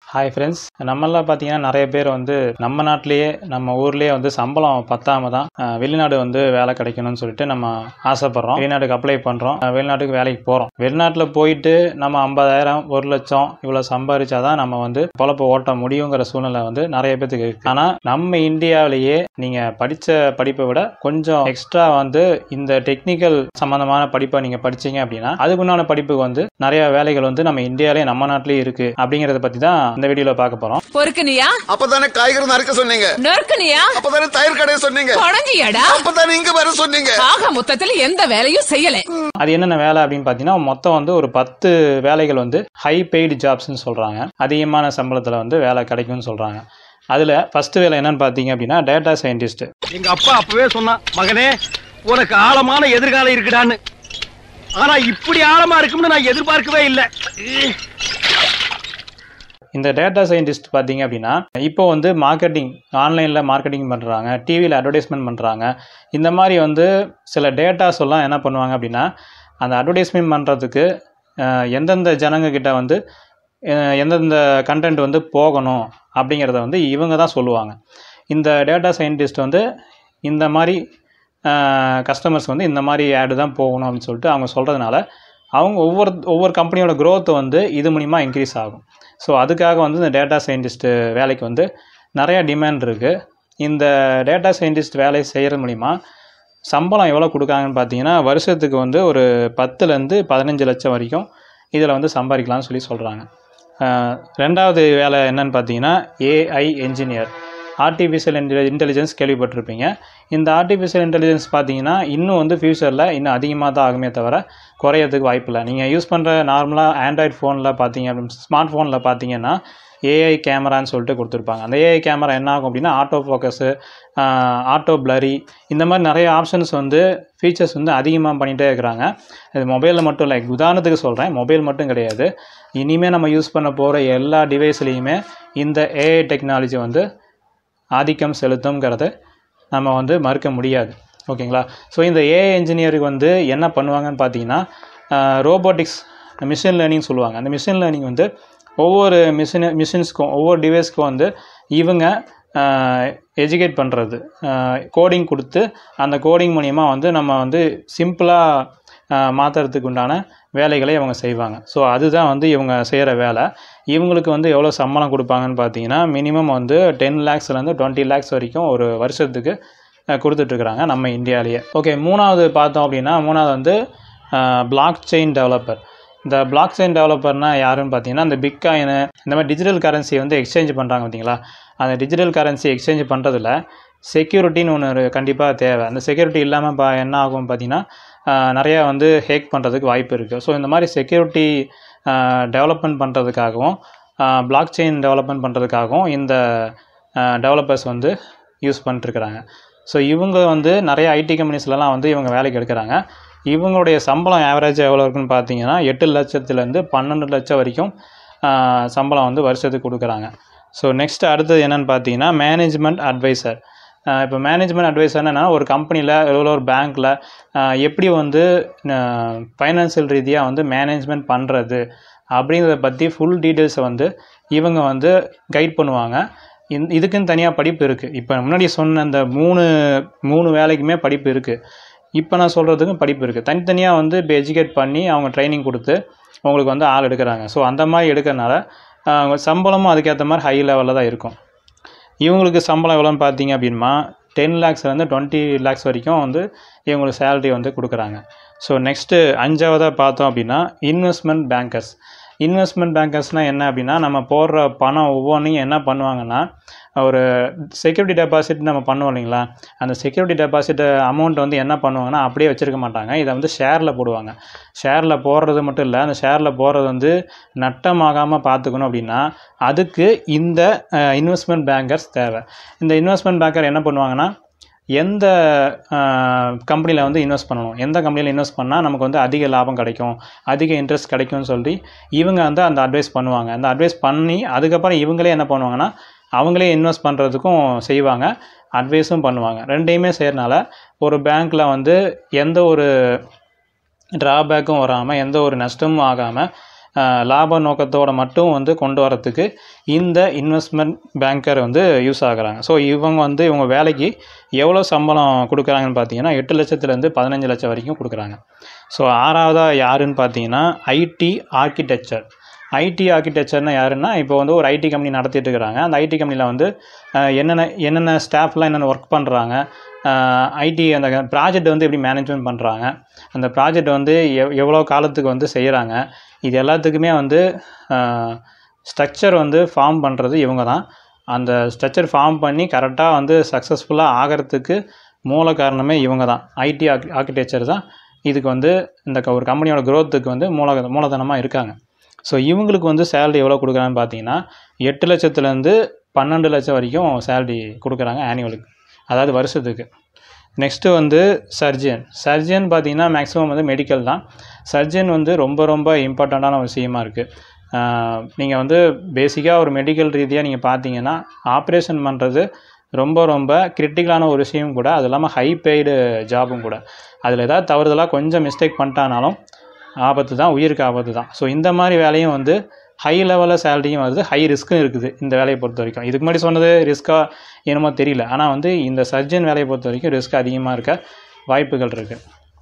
hi friends நம்மளாம் பார்த்தீங்கன்னா நிறைய பேர் வந்து நம்ம நாட்டிலேயே நம்ம ஊர்லேயே வந்து சம்பளம் பத்தாம தான் அஹ், வெளிநாடு வந்து வேலை கிடைக்கணும்னு சொல்லிட்டு நம்ம ஆசைப்படுறோம் வெளிநாட்டுக்கு அப்ளை பண்ணுறோம் வெளிநாட்டுக்கு வேலைக்கு போகிறோம் வெளிநாட்டில் போயிட்டு நம்ம ஐம்பதாயிரம் ஒரு லட்சம் இவ்வளோ சம்பாதிச்சாதான் நம்ம வந்து பொழப்ப ஓட்ட முடியுங்கிற சூழ்நிலை வந்து நிறைய பேத்துக்கு இருக்கு ஆனால் நம்ம இந்தியாவிலேயே நீங்கள் படித்த படிப்பை விட கொஞ்சம் எக்ஸ்ட்ரா வந்து இந்த டெக்னிக்கல் சம்பந்தமான படிப்பை நீங்கள் படிச்சீங்க அப்படின்னா அதுக்குண்டான படிப்புக்கு வந்து நிறைய வேலைகள் வந்து நம்ம இந்தியாவிலே நம்ம நாட்டிலேயே இருக்கு அப்படிங்கிறத பற்றி தான் இந்த வீடியோவில் பார்க்க போகிறோம் பொறுக்குனியா அப்பதானே காய்கறி நறுக்க சொன்னீங்க நொறுக்குனியா அப்பதானே தயிர் கடைய சொன்னீங்க குழஞ்சியாடா அப்பதானே இங்க வர சொன்னீங்க ஆக மொத்தத்துல எந்த வேலையும் செய்யல அது என்னென்ன வேலை அப்படின்னு பார்த்தீங்கன்னா மொத்தம் வந்து ஒரு பத்து வேலைகள் வந்து ஹை பெய்டு ஜாப்ஸ்னு சொல்கிறாங்க அதிகமான சம்பளத்தில் வந்து வேலை கிடைக்கும்னு சொல்கிறாங்க அதில் ஃபஸ்ட்டு வேலை என்னன்னு பார்த்தீங்க அப்படின்னா டேட்டா சயின்டிஸ்ட் எங்க அப்பா அப்பவே சொன்னான் மகனே உனக்கு ஆழமான எதிர்காலம் இருக்குடான்னு ஆனா இப்படி ஆழமா இருக்கும்னு நான் எதிர்பார்க்கவே இல்லை இந்த டேட்டா சயின்டிஸ்ட் பார்த்தீங்க அப்படின்னா இப்போ வந்து மார்க்கெட்டிங் ஆன்லைனில் மார்க்கெட்டிங் பண்ணுறாங்க டிவியில் அட்வர்டைஸ்மெண்ட் பண்ணுறாங்க இந்த மாதிரி வந்து சில டேட்டாஸ் எல்லாம் என்ன பண்ணுவாங்க அப்படின்னா அந்த அட்வர்டைஸ்மெண்ட் பண்ணுறதுக்கு எந்தெந்த ஜனங்க கிட்ட வந்து அஹ், எந்தெந்த கண்டென்ட் வந்து போகணும் அப்படிங்கிறத வந்து இவங்க தான் சொல்லுவாங்க இந்த டேட்டா சயின்டிஸ்ட் வந்து இந்த மாதிரி கஸ்டமர்ஸ் வந்து இந்த மாதிரி ஆடு தான் போகணும் அப்படின்னு சொல்லிட்டு அவங்க சொல்கிறதுனால அவங்க ஒவ்வொரு ஒவ்வொரு கம்பெனியோட growth வந்து இது மூலிமா இன்க்ரீஸ் ஆகும் ஸோ அதுக்காக வந்து இந்த டேட்டா சயின்டிஸ்ட்டு வேலைக்கு வந்து நிறைய டிமாண்ட் இருக்குது இந்த டேட்டா சயின்டிஸ்ட் வேலை செய்கிறது மூலிமா சம்பளம் எவ்வளோ கொடுக்காங்கன்னு பார்த்தீங்கன்னா வருஷத்துக்கு வந்து ஒரு பத்துலேருந்து பதினஞ்சு லட்சம் வரைக்கும் இதில் வந்து சம்பாதிக்கலாம்னு சொல்லி சொல்கிறாங்க ரெண்டாவது வேலை என்னன்னு பார்த்தீங்கன்னா ஏஐ என்ஜினியர் ஆர்டிஃபிஷியல் இன்டெலிஜென்ஸ் கேள்விப்பட்டிருப்பீங்க இந்த ஆர்டிஃபிஷியல் இன்டெலிஜென்ஸ் பார்த்தீங்கன்னா இன்னும் வந்து ஃப்யூச்சரில் இன்னும் அதிகமாக தான் ஆகுமே தவிர குறையறதுக்கு வாய்ப்பில்லை நீங்கள் யூஸ் பண்ணுற நார்மலாக ஆண்ட்ராய்ட் ஃபோனில் பார்த்தீங்க அப்படின்னு ஸ்மார்ட் ஃபோனில் பார்த்தீங்கன்னா ஏஐ கேமரான்னு சொல்லிட்டு கொடுத்துருப்பாங்க அந்த ஏஐ கேமரா என்ன ஆகும் அப்படின்னா ஆட்டோ ஃபோக்கஸு ஆட்டோ பிளரி இந்த மாதிரி நிறைய ஆப்ஷன்ஸ் வந்து ஃபீச்சர்ஸ் வந்து அதிகமாக பண்ணிகிட்டே இருக்கிறாங்க இது மொபைலில் மட்டும் இல்லை உதாரணத்துக்கு சொல்கிறேன் மொபைல் மட்டும் கிடையாது இனிமேல் நம்ம யூஸ் பண்ண போகிற எல்லா டிவைஸ்லேயுமே இந்த ஏஐ டெக்னாலஜி வந்து ஆதிக்கம் செலுத்துங்கிறத நம்ம வந்து மறுக்க முடியாது ஓகேங்களா ஸோ இந்த ஏஐ இன்ஜினியருக்கு வந்து என்ன பண்ணுவாங்கன்னு பார்த்தீங்கன்னா ரோபோட்டிக்ஸ் மிஷின் லேர்னிங் சொல்லுவாங்க அந்த மிஷின் லேர்னிங் வந்து ஒவ்வொரு மிஷின் மிஷின்ஸ்க்கும் ஒவ்வொரு டிவைஸ்க்கும் வந்து இவங்க எஜுகேட் பண்ணுறது கோடிங் கொடுத்து அந்த கோடிங் மூலிமா வந்து நம்ம வந்து சிம்பிளாக மாற்றுறதுக்கு உண்டான வேலைகளை இவங்க செய்வாங்க ஸோ அதுதான் வந்து இவங்க செய்கிற வேலை இவங்களுக்கு வந்து எவ்வளோ சம்பளம் கொடுப்பாங்கன்னு பார்த்தீங்கன்னா மினிமம் வந்து டென் லேக்ஸ்லேருந்து டுவெண்ட்டி லேக்ஸ் வரைக்கும் ஒரு வருஷத்துக்கு அஹ், கொடுத்துட்ருக்குறாங்க நம்ம இந்தியாவிலேயே ஓகே மூணாவது பார்த்தோம் அப்படின்னா மூணாவது வந்து பிளாக் செயின் டெவலப்பர் இந்த பிளாக் செயின் டெவலப்பர்னா யாருன்னு பார்த்தீங்கன்னா இந்த பிட்காயின் இந்த மாதிரி டிஜிட்டல் கரன்சி வந்து எக்ஸ்சேஞ்ச் பண்ணுறாங்க பார்த்தீங்களா அந்த டிஜிட்டல் கரன்சி எக்ஸ்சேஞ்ச் பண்ணுறதுல செக்யூரிட்டின்னு ஒன்று கண்டிப்பாக தேவை அந்த செக்யூரிட்டி இல்லாமல் இப்போ என்ன ஆகும் பார்த்தீங்கன்னா ஆஹ், நிறையா வந்து ஹேக் பண்ணுறதுக்கு வாய்ப்பு இருக்குது ஸோ இந்த மாதிரி செக்யூரிட்டி டெவலப்மெண்ட் பண்ணுறதுக்காகவும் பிளாக் செயின் டெவலப்மெண்ட் பண்ணுறதுக்காகவும் இந்த டெவலப்பர்ஸ் வந்து யூஸ் பண்ணிட்டுருக்குறாங்க ஸோ இவங்க வந்து நிறைய ஐடி கம்பெனிஸ்லலாம் வந்து இவங்க வேலைக்கு எடுக்கிறாங்க இவங்களுடைய சம்பளம் ஆவரேஜ் எவ்வளோ இருக்குன்னு பார்த்தீங்கன்னா எட்டு லட்சத்துலேருந்து பன்னெண்டு லட்சம் வரைக்கும் ஆஹ், சம்பளம் வந்து வருஷத்துக்கு கொடுக்குறாங்க ஸோ நெக்ஸ்ட் அடுத்தது என்னன்னு பார்த்தீங்கன்னா மேனேஜ்மெண்ட் அட்வைசர் இப்போ மேனேஜ்மெண்ட் அட்வைசர் என்னன்னா ஒரு கம்பெனியில் எவ்வளோ ஒரு பேங்க்கில் எப்படி வந்து ஃபைனான்சியல் ரீதியாக வந்து மேனேஜ்மெண்ட் பண்ணுறது அப்படிங்கிறத பற்றி ஃபுல் டீட்டெயில்ஸை வந்து இவங்க வந்து கைட் பண்ணுவாங்க இந்த இதுக்குன்னு தனியாக படிப்பு இருக்குது இப்போ முன்னாடி சொன்ன அந்த மூணு மூணு வேலைக்குமே படிப்பு இருக்குது இப்போ நான் சொல்கிறதுக்கும் படிப்பு இருக்குது தனித்தனியாக வந்து இப்போ எஜுகேட் பண்ணி அவங்க ட்ரைனிங் கொடுத்து உங்களுக்கு வந்து ஆள் எடுக்கிறாங்க ஸோ அந்த மாதிரி எடுக்கிறனால ஆஹ், சம்பளமும் அதுக்கேற்ற மாதிரி ஹை லெவலில் தான் இருக்கும் இவங்களுக்கு சம்பளம் எவ்வளோன்னு பார்த்தீங்க அப்படின்னா டென் லேக்ஸ்லேருந்து டுவெண்ட்டி லேக்ஸ் வரைக்கும் வந்து இவங்களுக்கு சேலரி வந்து கொடுக்குறாங்க ஸோ நெக்ஸ்ட்டு அஞ்சாவதாக பார்த்தோம் அப்படின்னா இன்வெஸ்ட்மெண்ட் பேங்கர்ஸ் இன்வெஸ்ட்மெண்ட் பேங்கர்ஸ்னால் என்ன அப்படின்னா நம்ம போடுற பணம் ஒவ்வொன்றையும் என்ன பண்ணுவாங்கன்னா ஒரு செக்யூரிட்டி டெபாசிட் நம்ம பண்ணுவோம் இல்லைங்களா அந்த செக்யூரிட்டி டெபாசிட் அமௌண்ட் வந்து என்ன பண்ணுவாங்கன்னா அப்படியே வச்சுருக்க மாட்டாங்க இதை வந்து ஷேரில் போடுவாங்க ஷேரில் போடுறது மட்டும் இல்லை அந்த ஷேரில் போடுறது வந்து நட்டமாகாமல் பார்த்துக்கணும் அப்படின்னா அதுக்கு இந்த இன்வெஸ்ட்மெண்ட் பேங்கர்ஸ் தேவை இந்த இன்வெஸ்ட்மெண்ட் பேங்கர் என்ன பண்ணுவாங்கன்னா எந்த கம்பெனியில் வந்து இன்வெஸ்ட் பண்ணணும் எந்த கம்பெனியில் இன்வெஸ்ட் பண்ணால் நமக்கு வந்து அதிக லாபம் கிடைக்கும் அதிக இன்ட்ரெஸ்ட் கிடைக்கும்னு சொல்லி இவங்க வந்து அந்த அட்வைஸ் பண்ணுவாங்க அந்த அட்வைஸ் பண்ணி அதுக்கப்புறம் இவங்களே என்ன பண்ணுவாங்கன்னா அவங்களே இன்வெஸ்ட் பண்ணுறதுக்கும் செய்வாங்க அட்வைஸும் பண்ணுவாங்க ரெண்டையுமே செய்கிறனால ஒரு பேங்க்கில் வந்து எந்த ஒரு ட்ராபேக்கும் வராமல் எந்த ஒரு நஷ்டமும் ஆகாமல் ஆஹ், லாப நோக்கத்தோட மட்டும் வந்து கொண்டு வரத்துக்கு இந்த இன்வெஸ்ட்மெண்ட் பேங்கர் வந்து யூஸ் ஆகுறாங்க ஸோ இவங்க வந்து இவங்க வேலைக்கு எவ்வளோ சம்பளம் கொடுக்குறாங்கன்னு பார்த்தீங்கன்னா எட்டு லட்சத்துலேருந்து பதினஞ்சு லட்சம் வரைக்கும் கொடுக்குறாங்க ஸோ ஆறாவதாக யாருன்னு பார்த்தீங்கன்னா ஐடி ஆர்கிடெக்சர் ஐடி ஆர்கிடெக்சர்னா யாருன்னா இப்போ வந்து ஒரு ஐடி கம்பெனி நடத்திட்டு இருக்கிறாங்க அந்த ஐடி கம்பெனியில் வந்து அஹ், என்னென்ன என்னென்ன ஸ்டாஃப்லாம் என்னென்ன ஒர்க் பண்ணுறாங்க ஐடி அந்த ப்ராஜெக்ட் வந்து எப்படி மேனேஜ்மெண்ட் பண்ணுறாங்க அந்த ப்ராஜெக்ட் வந்து எவ் எவ்வளோ காலத்துக்கு வந்து செய்கிறாங்க இது எல்லாத்துக்குமே வந்து ஸ்ட்ரக்சர் வந்து ஃபார்ம் பண்ணுறது இவங்க தான் அந்த ஸ்ட்ரக்சர் ஃபார்ம் பண்ணி கரெக்டாக வந்து சக்ஸஸ்ஃபுல்லாக ஆகிறதுக்கு மூல காரணமே இவங்க தான் ஐடி ஆர்கி ஆர்கிடெக்சர் தான் இதுக்கு வந்து இந்த க- ஒரு கம்பெனியோட growth-க்கு வந்து மூல மூலதனமாக இருக்காங்க ஸோ இவங்களுக்கு வந்து சேலரி எவ்வளோ கொடுக்குறாங்கன்னு பார்த்தீங்கன்னா எட்டு லட்சத்துலேருந்து பன்னெண்டு லட்சம் வரைக்கும் சேலரி கொடுக்குறாங்க ஆனுவலுக்கு அதாவது வருஷத்துக்கு நெக்ஸ்ட்டு வந்து சர்ஜன் சர்ஜன் பார்த்தீங்கன்னா மேக்ஸிமம் வந்து மெடிக்கல் தான் சர்ஜன் வந்து ரொம்ப ரொம்ப இம்பார்ட்டண்ட்டான ஒரு விஷயமா இருக்குது நீங்கள் வந்து பேசிக்காக ஒரு மெடிக்கல் ரீதியாக நீங்கள் பார்த்தீங்கன்னா ஆப்ரேஷன் பண்ணுறது ரொம்ப ரொம்ப கிரிட்டிக்கலான ஒரு விஷயம் கூட அது இல்லாமல் ஹை பெய்டு ஜாபும் கூட அதில் ஏதாவது தவறுதலாக கொஞ்சம் மிஸ்டேக் பண்ணிட்டானாலும் ஆபத்து தான் உயிருக்கு ஆபத்து தான் ஸோ இந்த மாதிரி வேலையும் வந்து ஹை லெவலில் சேலரியும் வருது ஹை ரிஸ்க்கும் இருக்குது இந்த வேலையை பொறுத்த வரைக்கும் இதுக்கு முன்னாடி சொன்னது ரிஸ்க்காக என்னமோ தெரியல ஆனால் வந்து இந்த சர்ஜன் வேலையை பொறுத்த வரைக்கும் ரிஸ்க் அதிகமாக இருக்க வாய்ப்புகள் இருக்குது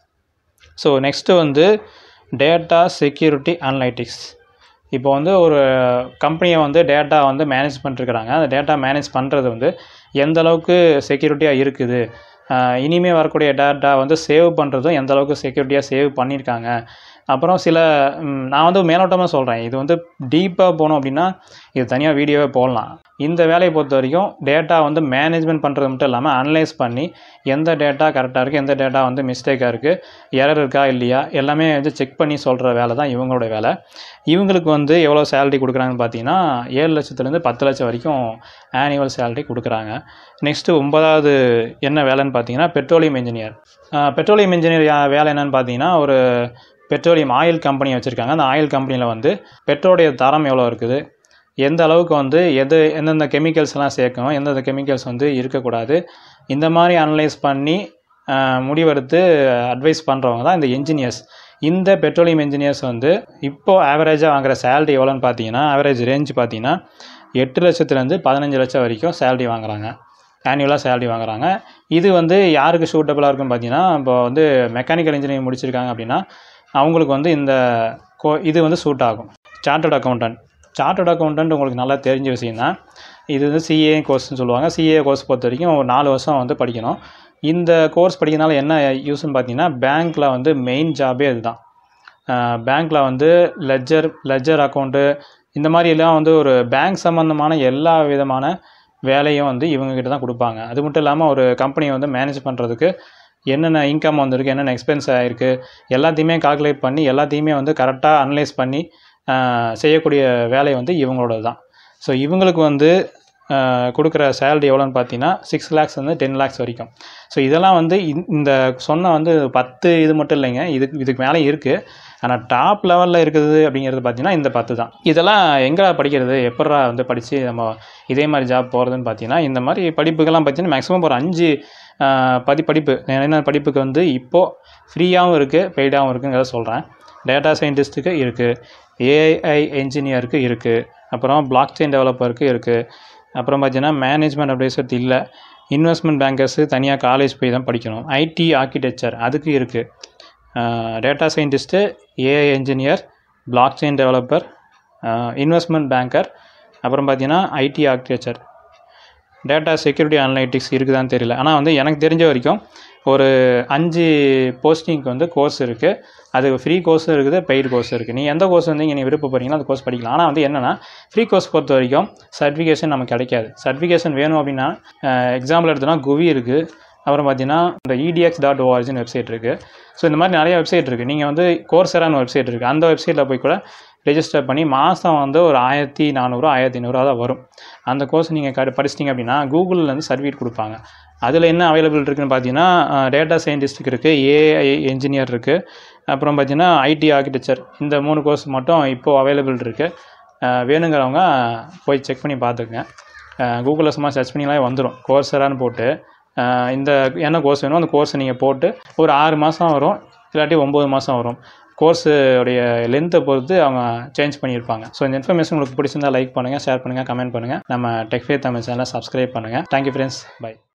ஸோ நெக்ஸ்ட்டு வந்து டேட்டா செக்யூரிட்டி அனலைட்டிக்ஸ் இப்போ வந்து ஒரு கம்பெனியை வந்து டேட்டா வந்து மேனேஜ் பண்ணிருக்கிறாங்க அந்த டேட்டா மேனேஜ் பண்ணுறது வந்து எந்த அளவுக்கு செக்யூரிட்டியாக இருக்குது ஆஹ் இனிமே வரக்கூடிய டேட்டா வந்து சேவ் பண்ணுறதும் எந்த அளவுக்கு செக்யூரிட்டியாக சேவ் பண்ணியிருக்காங்க அப்புறம் சில ம், நான் வந்து மேலோட்டமாக சொல்கிறேன் இது வந்து டீப்பாக போனோம் அப்படின்னா இது தனியாக வீடியோவே போடலாம் இந்த வேலையை பொறுத்த வரைக்கும் டேட்டா வந்து மேனேஜ்மெண்ட் பண்ணுறது மட்டும் இல்லாமல் அனலைஸ் பண்ணி எந்த டேட்டா கரெக்டாக இருக்குது எந்த டேட்டா வந்து மிஸ்டேக்காக இருக்குது எரர் இருக்கா இல்லையா எல்லாமே வந்து செக் பண்ணி சொல்கிற வேலை தான் இவங்களோட வேலை இவங்களுக்கு வந்து எவ்வளோ சேலரி கொடுக்குறாங்கன்னு பார்த்தீங்கன்னா ஏழு லட்சத்துலேருந்து பத்து லட்சம் வரைக்கும் ஆனுவல் சேலரி கொடுக்குறாங்க நெக்ஸ்ட்டு ஒன்பதாவது என்ன வேலைன்னு பார்த்தீங்கன்னா பெட்ரோலியம் இன்ஜினியர் பெட்ரோலியம் இன்ஜினியர் வேலை என்னன்னு பார்த்தீங்கன்னா ஒரு பெட்ரோலியம் ஆயில் கம்பெனி வச்சுருக்காங்க அந்த ஆயில் கம்பெனியில் வந்து பெட்ரோலுடைய தரம் எவ்வளோ இருக்குது எந்த அளவுக்கு வந்து எது எந்தெந்த கெமிக்கல்ஸ் எல்லாம் சேர்க்கணும் எந்தெந்த கெமிக்கல்ஸ் வந்து இருக்கக்கூடாது இந்த மாதிரி அனலைஸ் பண்ணி ஆஹ், முடிவெடுத்து அட்வைஸ் பண்ணுறவங்க தான் இந்த என்ஜினியர்ஸ் இந்த பெட்ரோலியம் இன்ஜினியர்ஸ் வந்து இப்போது ஆவரேஜாக வாங்குற சேலரி எவ்வளோன்னு பார்த்தீங்கன்னா ஆவரேஜ் ரேஞ்ச் பார்த்தீங்கன்னா எட்டு லட்சத்துலேருந்து பதினஞ்சு லட்சம் வரைக்கும் சேலரி வாங்குறாங்க ஆனுவலாக சேலரி வாங்குறாங்க இது வந்து யாருக்கு சூட்டபுளாக இருக்குன்னு பார்த்தீங்கன்னா இப்போ வந்து மெக்கானிக்கல் இன்ஜினியரிங் முடிச்சிருக்காங்க அப்படின்னா அவங்களுக்கு வந்து இந்த கோ இது வந்து சூட் ஆகும் சார்ட்டர்ட் அக்கௌண்டன்ட் சார்ட்டர்ட் அக்கௌண்டன்ட் உங்களுக்கு நல்லா தெரிஞ்ச விஷயம் தான் இது வந்து சிஏ கோர்ஸ்னு சொல்லுவாங்க சிஏ கோர்ஸ் பொறுத்த வரைக்கும் ஒரு நாலு வருஷம் வந்து படிக்கணும் இந்த கோர்ஸ் படிக்கிறதுனால என்ன யூஸ்னு பார்த்தீங்கன்னா பேங்க்கில் வந்து மெயின் ஜாபே இதுதான் பேங்க்கில் வந்து லெஜர் லெஜர் அக்கௌண்ட்டு இந்த மாதிரி எல்லாம் வந்து ஒரு பேங்க் சம்மந்தமான எல்லா விதமான வேலையும் வந்து இவங்ககிட்ட தான் கொடுப்பாங்க அது மட்டும் இல்லாமல் ஒரு கம்பெனியை வந்து மேனேஜ் பண்ணுறதுக்கு என்னென்ன இன்கம் வந்திருக்கு என்னென்ன எக்ஸ்பென்ஸ் ஆகிருக்கு எல்லாத்தையுமே கால்குலேட் பண்ணி எல்லாத்தையுமே வந்து கரெக்டாக அனலைஸ் பண்ணி ஆஹ், செய்யக்கூடிய வேலை வந்து இவங்களோட தான் ஸோ இவங்களுக்கு வந்து ஆஹ், கொடுக்குற சேலரி எவ்வளோன்னு பார்த்தீங்கன்னா சிக்ஸ் லேக்ஸ் வந்து டென் லேக்ஸ் வரைக்கும் ஸோ இதெல்லாம் வந்து இந்த- இந்த சொன்ன வந்து பத்து இது மட்டும் இல்லைங்க இதுக்கு இதுக்கு மேலே இருக்குது ஆனால் டாப் லெவலில் இருக்குது அப்படிங்கிறது பார்த்தீங்கன்னா இந்த பத்து தான் இதெல்லாம் எங்கே படிக்கிறது எப்பட்றா வந்து படித்து நம்ம இதே மாதிரி ஜாப் போகிறதுன்னு பார்த்தீங்கன்னா இந்த மாதிரி படிப்புக்கெல்லாம் பார்த்தீங்கன்னா மேக்ஸிமம் ஒரு அஞ்சு ஆஹ், பதி படிப்பு என்ன படிப்புக்கு வந்து இப்போது ஃப்ரீயாகவும் இருக்குது பெய்டாகவும் இருக்குங்கிறத சொல்கிறேன் டேட்டா சயின்டிஸ்ட்டுக்கு இருக்குது ஏஐ என்ஜினியருக்கு இருக்குது அப்புறம் பிளாக் செயின் டெவலப்பருக்கு இருக்குது அப்புறம் பார்த்தீங்கன்னா மேனேஜ்மெண்ட் அட்வைசர் இல்லை இன்வெஸ்ட்மெண்ட் பேங்கர்ஸு தனியாக காலேஜ் போய் தான் படிக்கணும் ஐடி ஆர்கிடெக்சர் அதுக்கு இருக்குது data scientist AI engineer blockchain developer investment banker அப்புறம் பார்த்தீங்கன்னா IT architecture data security analytics இருக்குதான்னு தெரியல ஆனால் வந்து எனக்கு தெரிஞ்ச வரைக்கும் ஒரு அஞ்சு போஸ்டிங்க்கு வந்து கோர்ஸ் இருக்குது அது ஃப்ரீ கோர்ஸும் இருக்குது பெய்டு கோர்ஸ் இருக்குது நீங்கள் எந்த கோர்ஸ் வந்து நீங்கள் விருப்பப்படுறீங்களோ அந்த கோர்ஸ் படிக்கலாம் ஆனால் வந்து என்னென்னா ஃப்ரீ கோர்ஸ் பொறுத்த வரைக்கும் சர்டிஃபிகேஷன் நமக்கு கிடைக்காது சர்டிஃபிகேஷன் வேணும் அப்படின்னா எக்ஸாம்பிள் எடுத்தோன்னா குவி இருக்குது அப்புறம் பார்த்தீங்கன்னா இந்த இடிஎக்ஸ் டாட் ஓஆர்ஜின்னு வெப்சைட் இருக்குது ஸோ இந்த மாதிரி நிறைய வெப்சைட் இருக்குது நீங்கள் வந்து கோர்ஸரான வெப்சைட் இருக்குது அந்த வெப்சைட்டில் போய் கூட ரெஜிஸ்டர் பண்ணி மாதம் வந்து ஒரு ஆயிரத்தி நானூறு ஆயிரத்தி ஐநூறுரூவா தான் வரும் அந்த கோர்ஸ் நீங்கள் க படிச்சிட்டிங்க அப்படின்னா கூகுளில் வந்து சர்டிஃபிகேட் கொடுப்பாங்க அதில் என்ன அவைலபிள் இருக்குன்னு பார்த்தீங்கன்னா டேட்டா சயின்டிஸ்ட்டுக்கு இருக்குது ஏஐ என்ஜினியர் இருக்குது அப்புறம் பார்த்தீங்கன்னா ஐடி ஆர்கிடெக்சர் இந்த மூணு கோர்ஸ் மட்டும் இப்போது அவைலபிள் இருக்குது வேணுங்கிறவங்க போய் செக் பண்ணி பார்த்துக்குங்க கூகுளில் சும்மா சர்ச் பண்ணிங்களாம் வந்துடும் கோர்ஸரான்னு போட்டு அஹ் இந்த என்ன கோர்ஸ் வேணுமோ அந்த கோர்ஸை நீங்கள் போட்டு ஒரு ஆறு மாதம் வரும் இல்லாட்டி ஒம்பது மாதம் வரும் கோர்ஸு உடைய லென்த்தை பொறுத்து அவங்க சேஞ்ச் பண்ணியிருப்பாங்க ஸோ இந்த இன்ஃபர்மேஷன் உங்களுக்கு பிடிச்சிருந்தா லைக் பண்ணுங்கள் ஷேர் பண்ணுங்கள் கமெண்ட் பண்ணுங்கள் நம்ம டெக்ஃபே தமிழ் சேனலை சப்ஸ்கிரைப் பண்ணுங்கள் தேங்க்யூ ஃப்ரெண்ட்ஸ் பை